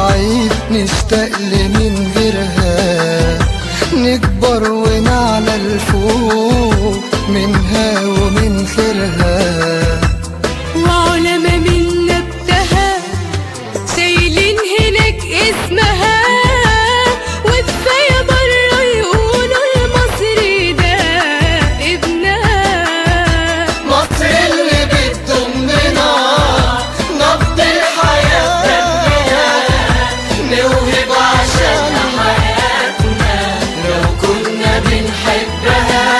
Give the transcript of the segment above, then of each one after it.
ضعيف نشتاق لمن غيرها نكبر ونعلى الفوق منها ومن خيرها وعلماء من نبتها شايلين هناك اسمها وكفاية بره يقولوا المصري ده ابنها مصر اللي بتضمنا نبض الحياة دمنا نوهب عشان حياتنا لو كنا بنحبها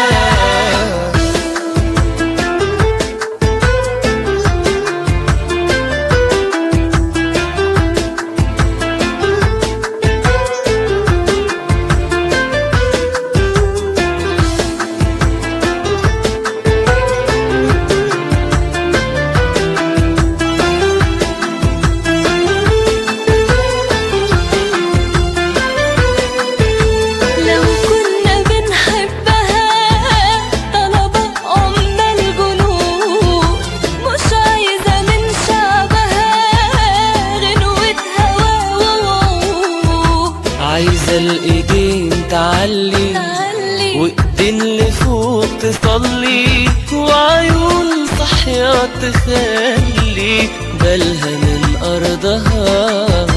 لو كنا بنحبها طلبة أم الجنود مش عايزة من شعبها غنوة هوا عايزة الايدين تعلي تعلي وايدين لفوق تصلي وعيون صحية تخلي بالها من أرضها